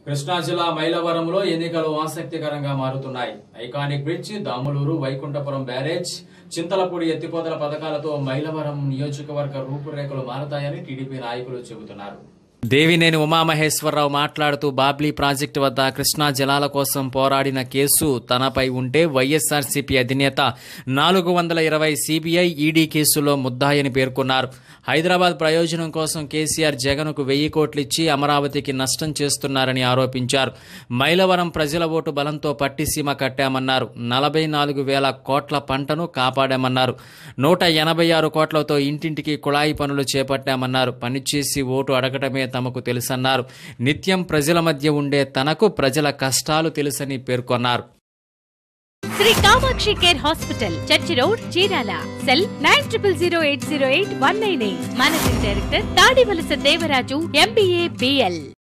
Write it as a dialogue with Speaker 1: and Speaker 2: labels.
Speaker 1: కృష్ణా జిల్లా మైలవరంలో ఎన్నికలు ఆసక్తికరంగా మారుతున్నాయి iconic bridge Damuluru Vaikunthapuram barrage Chintalapudi ఎత్తిపోతల పథకాలతో మైలవరం నియోజకవర్గ రూపురేఖలు మారతాయని టీడీపీ నాయకులు చెబుతున్నారు దేవినేని ఉమామహేశ్వరరావు మాట్లాడుతూ బాబ్లీ ప్రాజెక్టు వద్ద కృష్ణా జలాల కోసం పోరాడిన కేసు తనపై ఉంటే వైఎస్ఆర్సీపీ అధినేత నాలుగు వందల ఇరవై సిబిఐ ఈడీ కేసులో ముద్దాయని పేర్కొన్నారు హైదరాబాద్ ప్రయోజనం కోసం కేసీఆర్ జగన్కు వెయ్యి కోట్లిచ్చి అమరావతికి నష్టం చేస్తున్నారని ఆరోపించారు మైలవరం ప్రజల ఓటు బలంతో పట్టిసీమ కట్టామన్నారు నలభై నాలుగు వేల కోట్ల పంటను కాపాడామన్నారు నూట ఎనభై ఆరు కోట్లతో ఇంటింటికి కుళాయి పనులు చేపట్టామన్నారు పనిచేసి ఓటు అడగటమే తమకు తెలుసన్నారు నిత్యం ప్రజల మధ్య ఉండే తనకు ప్రజల కష్టాలు తెలుసని పేర్కొన్నారు
Speaker 2: Shri Kamakshi care hospital church road Chirala cell nine triple zero eight zero eight one nine eight managing director Tadivalasa Devaraju MBA BL